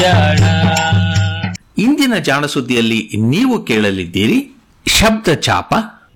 ಇಂದಿನ ಜಾಣ ಸುದ್ದಿಯಲ್ಲಿ ನೀವು ಕೇಳಲಿದ್ದೀರಿ ಶಬ್ದ ಚಾಪ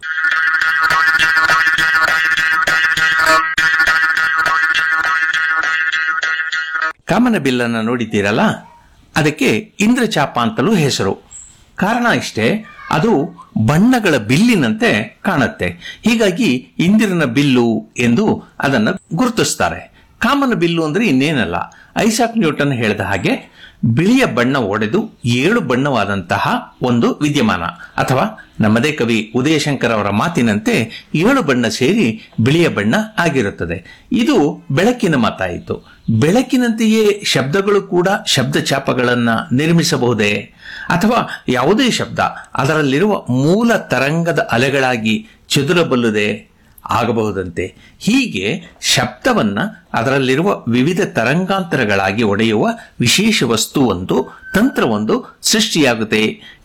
ಕಾಮನ ಬಿಲ್ಲನ್ನು ನೋಡಿದ್ದೀರಲ್ಲ ಅದಕ್ಕೆ ಇಂದ್ರಚಾಪ ಅಂತಲೂ ಹೆಸರು ಕಾರಣ ಇಷ್ಟೇ ಅದು ಬಣ್ಣಗಳ ಬಿಲ್ಲಿನಂತೆ ಕಾಣುತ್ತೆ ಹೀಗಾಗಿ ಇಂದಿರನ ಬಿಲ್ಲು ಎಂದು ಅದನ್ನು ಗುರುತಿಸ್ತಾರೆ ಕಾಮನ ಬಿಲ್ಲು ಅಂದ್ರೆ ಇನ್ನೇನಲ್ಲ ಐಸಾಕ್ ನ್ಯೂಟನ್ ಹೇಳಿದ ಹಾಗೆ ಬಿಳಿಯ ಬಣ್ಣ ಒಡೆದು ಏಳು ಬಣ್ಣವಾದಂತಹ ಒಂದು ವಿದ್ಯಮಾನ ಅಥವಾ ನಮ್ಮದೇ ಕವಿ ಉದಯಶಂಕರ್ ಅವರ ಮಾತಿನಂತೆ ಏಳು ಬಣ್ಣ ಸೇರಿ ಬಿಳಿಯ ಬಣ್ಣ ಆಗಿರುತ್ತದೆ ಇದು ಬೆಳಕಿನ ಮಾತಾಯಿತು ಬೆಳಕಿನಂತೆಯೇ ಶಬ್ದಗಳು ಕೂಡ ಶಬ್ದ ಚಾಪಗಳನ್ನ ನಿರ್ಮಿಸಬಹುದೇ ಅಥವಾ ಯಾವುದೇ ಶಬ್ದ ಅದರಲ್ಲಿರುವ ಮೂಲ ತರಂಗದ ಅಲೆಗಳಾಗಿ ಚದುರಬಲ್ಲುದೇ ಆಗಬಹುದಂತೆ ಹೀಗೆ ಶಬ್ದವನ್ನ ಅದರಲ್ಲಿರುವ ವಿವಿಧ ತರಂಗಾಂತರಗಳಾಗಿ ಒಡೆಯುವ ವಿಶೇಷ ವಸ್ತುವೊಂದು ತಂತ್ರವೊಂದು ಸೃಷ್ಟಿಯಾಗುತ್ತೆ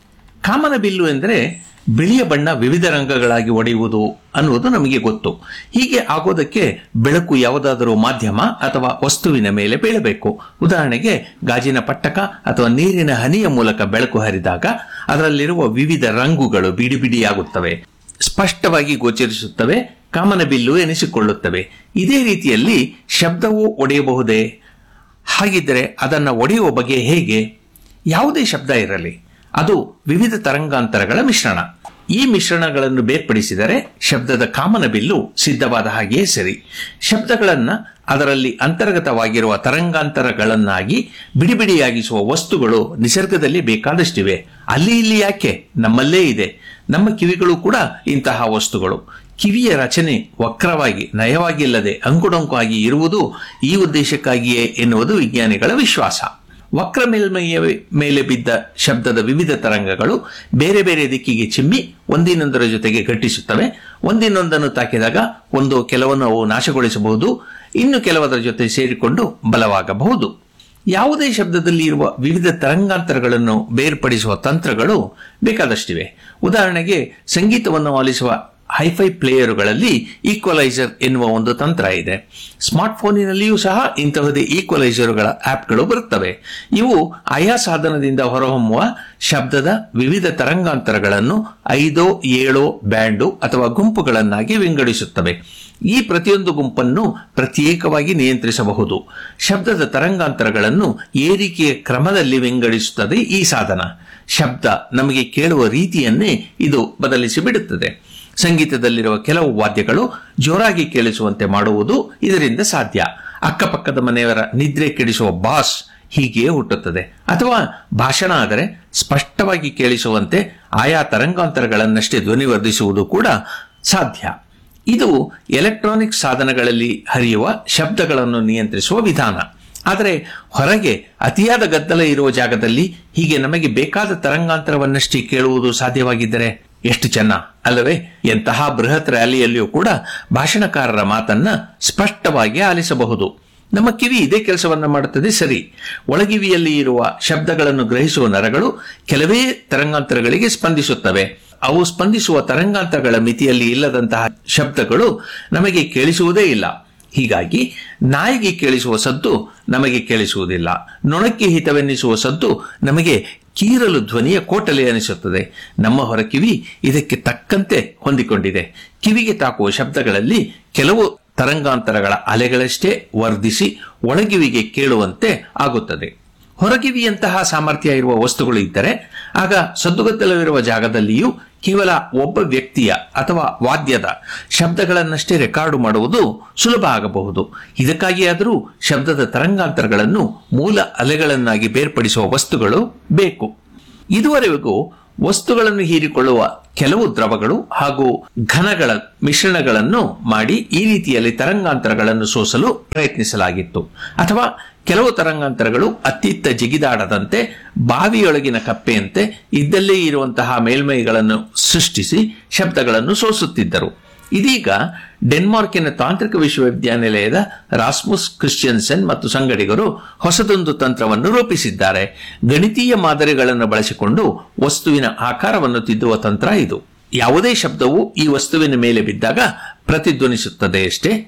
ಕಾಮನ ಬಿಲ್ಲು ಎಂದರೆ ಬಿಳಿಯ ಬಣ್ಣ ವಿವಿಧ ರಂಗಗಳಾಗಿ ಒಡೆಯುವುದು ಅನ್ನುವುದು ನಮಗೆ ಗೊತ್ತು ಹೀಗೆ ಆಗೋದಕ್ಕೆ ಬೆಳಕು ಯಾವುದಾದರೂ ಮಾಧ್ಯಮ ಅಥವಾ ವಸ್ತುವಿನ ಮೇಲೆ ಬೀಳಬೇಕು ಉದಾಹರಣೆಗೆ ಗಾಜಿನ ಪಟ್ಟಕ ಅಥವಾ ನೀರಿನ ಹನಿಯ ಮೂಲಕ ಬೆಳಕು ಹರಿದಾಗ ಅದರಲ್ಲಿರುವ ವಿವಿಧ ರಂಗುಗಳು ಬಿಡಿ ಬಿಡಿಯಾಗುತ್ತವೆ ಸ್ಪಷ್ಟವಾಗಿ ಗೋಚರಿಸುತ್ತವೆ ಕಾಮನ ಬಿಲ್ಲು ಎನಿಸಿಕೊಳ್ಳುತ್ತವೆ ಇದೇ ರೀತಿಯಲ್ಲಿ ಶಬ್ದವು ಒಡೆಯಬಹುದೇ ಹಾಗಿದ್ದರೆ ಅದನ್ನು ಒಡೆಯುವ ಬಗೆ ಹೇಗೆ ಯಾವುದೇ ಶಬ್ದ ಇರಲಿ ಅದು ವಿವಿಧ ತರಂಗಾಂತರಗಳ ಮಿಶ್ರಣ ಈ ಮಿಶ್ರಣಗಳನ್ನು ಬೇರ್ಪಡಿಸಿದರೆ ಶಬ್ದದ ಕಾಮನ ಬಿಲ್ಲು ಸಿದ್ಧವಾದ ಹಾಗೆಯೇ ಸರಿ ಶಬ್ದಗಳನ್ನ ಅದರಲ್ಲಿ ಅಂತರ್ಗತವಾಗಿರುವ ತರಂಗಾಂತರಗಳನ್ನಾಗಿ ಬಿಡಿಬಿಡಿಯಾಗಿಸುವ ವಸ್ತುಗಳು ನಿಸರ್ಗದಲ್ಲಿ ಬೇಕಾದಷ್ಟಿವೆ ಅಲ್ಲಿ ಇಲ್ಲಿ ಯಾಕೆ ನಮ್ಮಲ್ಲೇ ಇದೆ ನಮ್ಮ ಕಿವಿಗಳು ಕೂಡ ಇಂತಹ ವಸ್ತುಗಳು ಕಿವಿಯ ರಚನೆ ವಕ್ರವಾಗಿ ನಯವಾಗಿಲ್ಲದೆ ಅಂಕುಡೊಂಕು ಆಗಿ ಇರುವುದು ಈ ಉದ್ದೇಶಕ್ಕಾಗಿಯೇ ಎನ್ನುವುದು ವಿಜ್ಞಾನಿಗಳ ವಿಶ್ವಾಸ ವಕ್ರ ಮೇಲ್ಮೈಯ ಮೇಲೆ ಬಿದ್ದ ಶಬ್ದದ ವಿವಿಧ ತರಂಗಗಳು ಬೇರೆ ಬೇರೆ ದಿಕ್ಕಿಗೆ ಚಿಮ್ಮಿ ಒಂದಿನೊಂದರ ಜೊತೆಗೆ ಘಟ್ಟಿಸುತ್ತವೆ ಒಂದಿನೊಂದನ್ನು ತಾಕಿದಾಗ ಒಂದು ಕೆಲವನ್ನು ಅವು ನಾಶಗೊಳಿಸಬಹುದು ಇನ್ನು ಕೆಲವದರ ಜೊತೆ ಸೇರಿಕೊಂಡು ಬಲವಾಗಬಹುದು ಯಾವುದೇ ಶಬ್ದದಲ್ಲಿ ಇರುವ ವಿವಿಧ ತರಂಗಾಂತರಗಳನ್ನು ಬೇರ್ಪಡಿಸುವ ತಂತ್ರಗಳು ಬೇಕಾದಷ್ಟಿವೆ ಉದಾಹರಣೆಗೆ ಸಂಗೀತವನ್ನು ಆಲಿಸುವ ಹೈಫೈ ಪ್ಲೇಯರುಗಳಲ್ಲಿ ಈಕ್ವಲೈಸರ್ ಎನ್ನುವ ಒಂದು ತಂತ್ರ ಇದೆ ಸ್ಮಾರ್ಟ್ ಫೋನಿನಲ್ಲಿಯೂ ಸಹ ಇಂತಹದೇ ಈಕ್ವಲೈಸರ್ಗಳ ಆಪ್ಗಳು ಬರುತ್ತವೆ ಇವು ಆಯಾ ಸಾಧನದಿಂದ ಹೊರಹೊಮ್ಮುವ ಶಬ್ದದ ವಿವಿಧ ತರಂಗಾಂತರಗಳನ್ನು ಐದೋ ಏಳೋ ಬ್ಯಾಂಡು ಅಥವಾ ಗುಂಪುಗಳನ್ನಾಗಿ ವಿಂಗಡಿಸುತ್ತವೆ ಈ ಪ್ರತಿಯೊಂದು ಗುಂಪನ್ನು ಪ್ರತ್ಯೇಕವಾಗಿ ನಿಯಂತ್ರಿಸಬಹುದು ಶಬ್ದದ ತರಂಗಾಂತರಗಳನ್ನು ಏರಿಕೆಯ ಕ್ರಮದಲ್ಲಿ ವಿಂಗಡಿಸುತ್ತದೆ ಈ ಸಾಧನ ಶಬ್ದ ನಮಗೆ ಕೇಳುವ ರೀತಿಯನ್ನೇ ಇದು ಬದಲಿಸಿ ಬಿಡುತ್ತದೆ ಸಂಗೀತದಲ್ಲಿರುವ ಕೆಲವು ವಾದ್ಯಗಳು ಜೋರಾಗಿ ಕೇಳಿಸುವಂತೆ ಮಾಡುವುದು ಇದರಿಂದ ಸಾಧ್ಯ ಅಕ್ಕಪಕ್ಕದ ಮನೆಯವರ ನಿದ್ರೆ ಕೆಡಿಸುವ ಬಾಸ್ ಹೀಗೆಯೇ ಹುಟ್ಟುತ್ತದೆ ಅಥವಾ ಭಾಷಣ ಆದರೆ ಸ್ಪಷ್ಟವಾಗಿ ಕೇಳಿಸುವಂತೆ ಆಯಾ ತರಂಗಾಂತರಗಳನ್ನಷ್ಟೇ ಧ್ವನಿವರ್ಧಿಸುವುದು ಕೂಡ ಸಾಧ್ಯ ಇದು ಎಲೆಕ್ಟ್ರಾನಿಕ್ ಸಾಧನಗಳಲ್ಲಿ ಹರಿಯುವ ಶಬ್ದಗಳನ್ನು ನಿಯಂತ್ರಿಸುವ ವಿಧಾನ ಆದರೆ ಹೊರಗೆ ಅತಿಯಾದ ಗದ್ದಲ ಇರುವ ಜಾಗದಲ್ಲಿ ಹೀಗೆ ನಮಗೆ ಬೇಕಾದ ತರಂಗಾಂತರವನ್ನಷ್ಟೇ ಕೇಳುವುದು ಸಾಧ್ಯವಾಗಿದ್ದರೆ ಎಷ್ಟು ಚೆನ್ನ ಅಲ್ಲವೇ ಎಂತಹ ಬೃಹತ್ ರ್ಯಾಲಿಯಲ್ಲಿಯೂ ಕೂಡ ಭಾಷಣಕಾರರ ಮಾತನ್ನ ಸ್ಪಷ್ಟವಾಗಿ ಆಲಿಸಬಹುದು ನಮ್ಮ ಕಿವಿ ಇದೇ ಕೆಲಸವನ್ನ ಮಾಡುತ್ತದೆ ಸರಿ ಒಳಗಿವಿಯಲ್ಲಿ ಇರುವ ಶಬ್ದಗಳನ್ನು ಗ್ರಹಿಸುವ ನರಗಳು ಕೆಲವೇ ತರಂಗಾಂತರಗಳಿಗೆ ಸ್ಪಂದಿಸುತ್ತವೆ ಅವು ಸ್ಪಂದಿಸುವ ತರಂಗಾಂತರಗಳ ಮಿತಿಯಲ್ಲಿ ಇಲ್ಲದಂತಹ ಶಬ್ದಗಳು ನಮಗೆ ಕೇಳಿಸುವುದೇ ಇಲ್ಲ ಹೀಗಾಗಿ ನಾಯಿಗೆ ಕೇಳಿಸುವ ಸದ್ದು ನಮಗೆ ಕೇಳಿಸುವುದಿಲ್ಲ ನೊಣಕ್ಕೆ ಹಿತವೆನ್ನಿಸುವ ಸದ್ದು ನಮಗೆ ಕೀರಲು ಧ್ವನಿಯ ಕೋಟಲೆ ಅನಿಸುತ್ತದೆ ನಮ್ಮ ಹೊರಕಿವಿ ಇದಕ್ಕೆ ತಕ್ಕಂತೆ ಹೊಂದಿಕೊಂಡಿದೆ ಕಿವಿಗೆ ತಾಕುವ ಶಬ್ದಗಳಲ್ಲಿ ಕೆಲವು ತರಂಗಾಂತರಗಳ ಅಲೆಗಳಷ್ಟೇ ವರ್ಧಿಸಿ ಒಳಗಿವಿಗೆ ಕೇಳುವಂತೆ ಆಗುತ್ತದೆ ಹೊರಗಿವಿಯಂತಹ ಸಾಮರ್ಥ್ಯ ಇರುವ ವಸ್ತುಗಳು ಇದ್ದರೆ ಆಗ ಸದ್ದುಗದ್ದಲವಿರುವ ಜಾಗದಲ್ಲಿಯೂ ಕೇವಲ ಒಬ್ಬ ವ್ಯಕ್ತಿಯ ಅಥವಾ ವಾದ್ಯದ ಶಬ್ದಗಳನ್ನಷ್ಟೇ ರೆಕಾರ್ಡು ಮಾಡುವುದು ಸುಲಭ ಆಗಬಹುದು ಇದಕ್ಕಾಗಿಯಾದರೂ ಶಬ್ದದ ತರಂಗಾಂತರಗಳನ್ನು ಮೂಲ ಅಲೆಗಳನ್ನಾಗಿ ಬೇರ್ಪಡಿಸುವ ವಸ್ತುಗಳು ಬೇಕು ಇದುವರೆಗೂ ವಸ್ತುಗಳನ್ನು ಹೀರಿಕೊಳ್ಳುವ ಕೆಲವು ದ್ರವಗಳು ಹಾಗೂ ಘನಗಳ ಮಿಶ್ರಣಗಳನ್ನು ಮಾಡಿ ಈ ರೀತಿಯಲ್ಲಿ ತರಂಗಾಂತರಗಳನ್ನು ಸೋಸಲು ಪ್ರಯತ್ನಿಸಲಾಗಿತ್ತು ಅಥವಾ ಕೆಲವು ತರಂಗಾಂತರಗಳು ಅತ್ತಿತ್ತ ಜಿಗಿದಾಡದಂತೆ ಬಾವಿಯೊಳಗಿನ ಕಪ್ಪೆಯಂತೆ ಇದ್ದಲ್ಲೇ ಇರುವಂತಹ ಮೇಲ್ಮೈಗಳನ್ನು ಸೃಷ್ಟಿಸಿ ಶಬ್ದಗಳನ್ನು ಸೋಸುತ್ತಿದ್ದರು ಇದೀಗ ಡೆನ್ಮಾರ್ಕಿನ ತಾಂತ್ರಿಕ ವಿಶ್ವವಿದ್ಯಾನಿಲಯದ ರಾಸ್ಮುಸ್ ಕ್ರಿಶ್ಚಿಯನ್ಸೆನ್ ಮತ್ತು ಸಂಗಡಿಗರು ಹೊಸದೊಂದು ತಂತ್ರವನ್ನು ರೂಪಿಸಿದ್ದಾರೆ ಗಣಿತೀಯ ಮಾದರಿಗಳನ್ನು ಬಳಸಿಕೊಂಡು ವಸ್ತುವಿನ ಆಕಾರವನ್ನು ತಿದ್ದುವ ತಂತ್ರ ಇದು ಯಾವುದೇ ಶಬ್ದವು ಈ ವಸ್ತುವಿನ ಮೇಲೆ ಬಿದ್ದಾಗ ಪ್ರತಿಧ್ವನಿಸುತ್ತದೆಯಷ್ಟೇ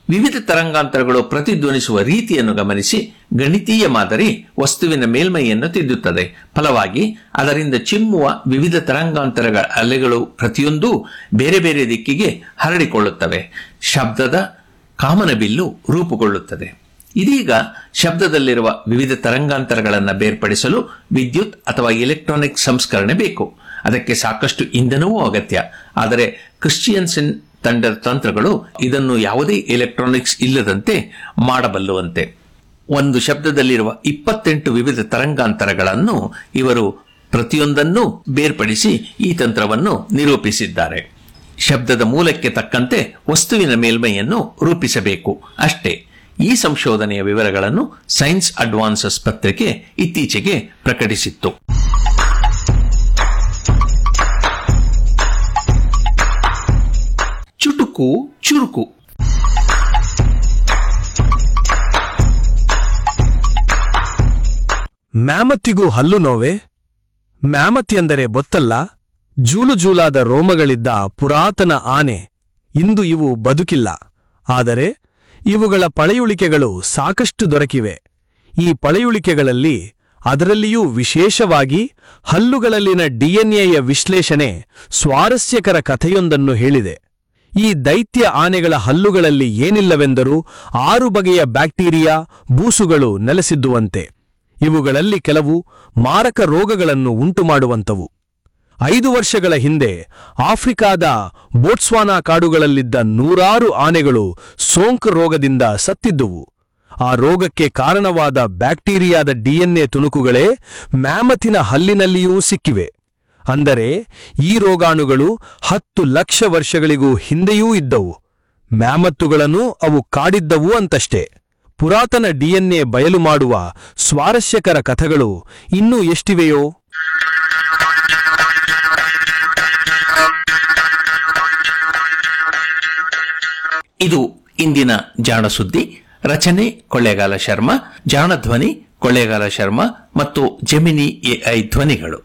ವಿವಿಧ ತರಂಗಾಂತರಗಳು ಪ್ರತಿಧ್ವನಿಸುವ ರೀತಿಯನ್ನು ಗಮನಿಸಿ ಗಣಿತೀಯ ಮಾದರಿ ವಸ್ತುವಿನ ಮೇಲ್ಮೈಯನ್ನು ತಿದ್ದುತ್ತದೆ ಫಲವಾಗಿ ಅದರಿಂದ ಚಿಮ್ಮುವ ವಿವಿಧ ತರಂಗಾಂತರಗಳ ಅಲೆಗಳು ಪ್ರತಿಯೊಂದೂ ಬೇರೆ ಬೇರೆ ದಿಕ್ಕಿಗೆ ಹರಡಿಕೊಳ್ಳುತ್ತವೆ ಶಬ್ದದ ಕಾಮನಬಿಲ್ಲು ರೂಪುಗೊಳ್ಳುತ್ತದೆ ಇದೀಗ ಶಬ್ದದಲ್ಲಿರುವ ವಿವಿಧ ತರಂಗಾಂತರಗಳನ್ನು ಬೇರ್ಪಡಿಸಲು ವಿದ್ಯುತ್ ಅಥವಾ ಎಲೆಕ್ಟ್ರಾನಿಕ್ ಸಂಸ್ಕರಣೆ ಬೇಕು ಅದಕ್ಕೆ ಸಾಕಷ್ಟು ಇಂಧನವೂ ಅಗತ್ಯ ಆದರೆ ಕ್ರಿಶ್ಚಿಯನ್ಸನ್ ತಂಡದ ತಂತ್ರಗಳು ಇದನ್ನು ಯಾವುದೇ ಎಲೆಕ್ಟ್ರಾನಿಕ್ಸ್ ಇಲ್ಲದಂತೆ ಮಾಡಬಲ್ಲುವಂತೆ ಒಂದು ಶಬ್ದದಲ್ಲಿರುವ ಇಪ್ಪತ್ತೆಂಟು ವಿವಿಧ ತರಂಗಾಂತರಗಳನ್ನು ಇವರು ಪ್ರತಿಯೊಂದನ್ನು ಬೇರ್ಪಡಿಸಿ ಈ ತಂತ್ರವನ್ನು ನಿರೂಪಿಸಿದ್ದಾರೆ ಶಬ್ದದ ಮೂಲಕ್ಕೆ ತಕ್ಕಂತೆ ವಸ್ತುವಿನ ಮೇಲ್ಮೈಯನ್ನು ರೂಪಿಸಬೇಕು ಅಷ್ಟೇ ಈ ಸಂಶೋಧನೆಯ ವಿವರಗಳನ್ನು ಸೈನ್ಸ್ ಅಡ್ವಾನ್ಸಸ್ ಪತ್ರಿಕೆ ಇತ್ತೀಚೆಗೆ ಪ್ರಕಟಿಸಿತ್ತು ಚುಟುಕು ಚುರುಕು ಮ್ಯಾಮತ್ತಿಗೂ ಹಲ್ಲು ನೋವೆ ಮ್ಯಾಮತ್ ಎಂದರೆ ಗೊತ್ತಲ್ಲ ಜೂಲು ಜೂಲಾದ ರೋಮಗಳಿದ್ದ ಪುರಾತನ ಆನೆ ಇಂದು ಇವು ಬದುಕಿಲ್ಲ ಆದರೆ ಇವುಗಳ ಪಳೆಯುಳಿಕೆಗಳು ಸಾಕಷ್ಟು ದೊರಕಿವೆ ಈ ಪಳೆಯುಳಿಕೆಗಳಲ್ಲಿ ಅದರಲ್ಲಿಯೂ ವಿಶೇಷವಾಗಿ ಹಲ್ಲುಗಳಲ್ಲಿನ ಡಿಎನ್ಎಯ ವಿಶ್ಲೇಷಣೆ ಸ್ವಾರಸ್ಯಕರ ಕಥೆಯೊಂದನ್ನು ಹೇಳಿದೆ ಈ ದೈತ್ಯ ಆನೆಗಳ ಹಲ್ಲುಗಳಲ್ಲಿ ಏನಿಲ್ಲವೆಂದರೂ ಆರು ಬಗೆಯ ಬ್ಯಾಕ್ಟೀರಿಯಾ ಬೂಸುಗಳು ನೆಲೆಸಿದ್ದುವಂತೆ ಇವುಗಳಲ್ಲಿ ಕೆಲವು ಮಾರಕ ರೋಗಗಳನ್ನು ಉಂಟುಮಾಡುವಂತವು ಐದು ವರ್ಷಗಳ ಹಿಂದೆ ಆಫ್ರಿಕಾದ ಬೋಟ್ಸ್ವಾನಾ ಕಾಡುಗಳಲ್ಲಿದ್ದ ನೂರಾರು ಆನೆಗಳು ಸೋಂಕು ರೋಗದಿಂದ ಸತ್ತಿದ್ದುವು ಆ ರೋಗಕ್ಕೆ ಕಾರಣವಾದ ಬ್ಯಾಕ್ಟೀರಿಯಾದ ಡಿಎನ್ಎ ತುಣುಕುಗಳೇ ಮ್ಯಾಮಥಿನ ಹಲ್ಲಿನಲ್ಲಿಯೂ ಸಿಕ್ಕಿವೆ ಅಂದರೆ ಈ ರೋಗಾಣುಗಳು ಹತ್ತು ಲಕ್ಷ ವರ್ಷಗಳಿಗೂ ಹಿಂದೆಯೂ ಇದ್ದವು ಮ್ಯಾಮತ್ತುಗಳನ್ನು ಅವು ಕಾಡಿದ್ದವು ಅಂತಷ್ಟೇ ಪುರಾತನ ಡಿಎನ್ಎ ಬಯಲು ಮಾಡುವ ಸ್ವಾರಸ್ಯಕರ ಕಥಗಳು ಇನ್ನೂ ಎಷ್ಟಿವೆಯೋ ಇದು ಇಂದಿನ ಜಾಣ ಸುದ್ದಿ ರಚನೆ ಕೊಳ್ಳೇಗಾಲ ಶರ್ಮಾ ಜಾಣ ಧ್ವನಿ ಕೊಳ್ಳೇಗಾಲ ಶರ್ಮಾ ಮತ್ತು ಜೆಮಿನಿ ಎಐ ಧ್ವನಿಗಳು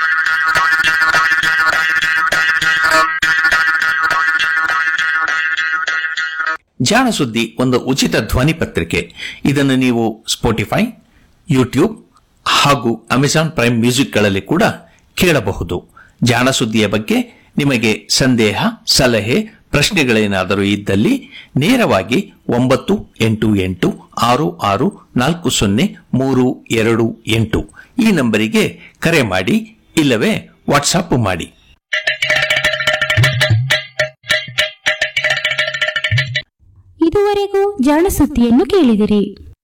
ಜಾಣ ಸುದ್ದಿ ಒಂದು ಉಚಿತ ಧ್ವನಿ ಪತ್ರಿಕೆ ಇದನ್ನು ನೀವು ಸ್ಪೋಟಿಫೈ ಯೂಟ್ಯೂಬ್ ಹಾಗೂ ಅಮೆಜಾನ್ ಪ್ರೈಮ್ ಮ್ಯೂಸಿಕ್ಗಳಲ್ಲಿ ಕೂಡ ಕೇಳಬಹುದು ಜಾಣ ಸುದ್ದಿಯ ಬಗ್ಗೆ ನಿಮಗೆ ಸಂದೇಹ ಸಲಹೆ ಪ್ರಶ್ನೆಗಳೇನಾದರೂ ಇದ್ದಲ್ಲಿ ನೇರವಾಗಿ ಒಂಬತ್ತು ಎಂಟು ಎಂಟು ಆರು ಆರು ನಾಲ್ಕು ಸೊನ್ನೆ ಮೂರು ಎರಡು ಎಂಟು ಈ ನಂಬರಿಗೆ ಕರೆ ಮಾಡಿ ಇಲ್ಲವೇ ವಾಟ್ಸಾಪ್ ಮಾಡಿ ಇದುವರೆಗೂ ಜಾಣಸುದ್ದಿಯನ್ನು ಕೇಳಿದಿರಿ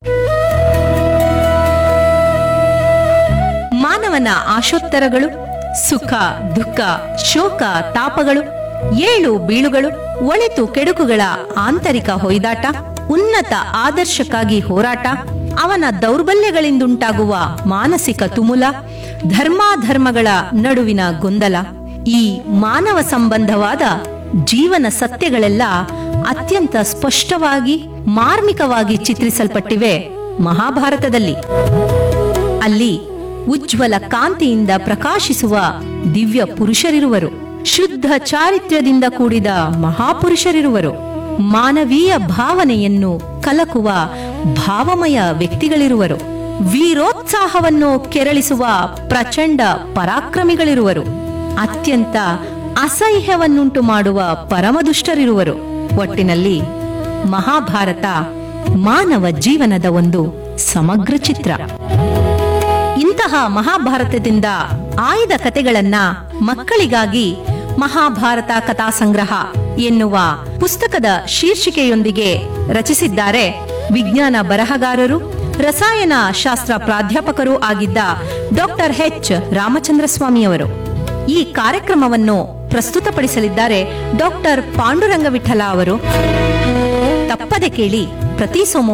ಮಾನವನ ಆಶೋತ್ತರಗಳು ಸುಖ ದುಃಖ ಶೋಕ ತಾಪಗಳು ಏಳು ಬೀಳುಗಳು ಒಳಿತು ಕೆಡುಕುಗಳ ಆಂತರಿಕ ಹೊಯ್ದಾಟ ಉನ್ನತ ಆದರ್ಶಕ್ಕಾಗಿ ಹೋರಾಟ ಅವನ ದೌರ್ಬಲ್ಯಗಳಿಂದುಂಟಾಗುವ ಮಾನಸಿಕ ತುಮುಲ ಧರ್ಮಾಧರ್ಮಗಳ ನಡುವಿನ ಗೊಂದಲ ಈ ಮಾನವ ಸಂಬಂಧವಾದ ಜೀವನ ಸತ್ಯಗಳೆಲ್ಲ ಅತ್ಯಂತ ಸ್ಪಷ್ಟವಾಗಿ ಮಾರ್ಮಿಕವಾಗಿ ಚಿತ್ರಿಸಲ್ಪಟ್ಟಿವೆ ಮಹಾಭಾರತದಲ್ಲಿ ಅಲ್ಲಿ ಉಜ್ವಲ ಕಾಂತಿಯಿಂದ ಪ್ರಕಾಶಿಸುವ ದಿವ್ಯ ಪುರುಷರಿರುವರು ಶುದ್ಧ ಚಾರಿತ್ರ್ಯದಿಂದ ಕೂಡಿದ ಮಹಾಪುರುಷರಿರುವರು ಮಾನವೀಯ ಭಾವನೆಯನ್ನು ಕಲಕುವ ಭಾವಮಯ ವ್ಯಕ್ತಿಗಳಿರುವರು ವೀರೋತ್ಸಾಹವನ್ನು ಕೆರಳಿಸುವ ಪ್ರಚಂಡ ಪರಾಕ್ರಮಿಗಳಿರುವರು ಅತ್ಯಂತ ಅಸಹ್ಯವನ್ನುಂಟು ಮಾಡುವ ಪರಮದುಷ್ಟರಿರುವರು ಒಟ್ಟಿನಲ್ಲಿ ಮಹಾಭಾರತ ಮಾನವ ಜೀವನದ ಒಂದು ಸಮಗ್ರ ಚಿತ್ರ ಇಂತಹ ಮಹಾಭಾರತದಿಂದ ಆಯ್ದ ಕತೆಗಳನ್ನ ಮಕ್ಕಳಿಗಾಗಿ ಮಹಾಭಾರತ ಕಥಾ ಸಂಗ್ರಹ ಎನ್ನುವ ಪುಸ್ತಕದ ಶೀರ್ಷಿಕೆಯೊಂದಿಗೆ ರಚಿಸಿದ್ದಾರೆ ವಿಜ್ಞಾನ ಬರಹಗಾರರು ರಸಾಯನ ಶಾಸ್ತ್ರ ಪ್ರಾಧ್ಯಾಪಕರೂ ಆಗಿದ್ದ ಡಾಕ್ಟರ್ ಎಚ್ ರಾಮಚಂದ್ರ ಸ್ವಾಮಿಯವರು ಈ ಕಾರ್ಯಕ್ರಮವನ್ನು ಪ್ರಸ್ತುತಪಡಿಸಲಿದ್ದಾರೆ ಡಾಕ್ಟರ್ ಪಾಂಡುರಂಗ ವಿಠಲ ಅವರು ತಪ್ಪದೆ ಕೇಳಿ ಪ್ರತಿ ಸೋಮವಾರ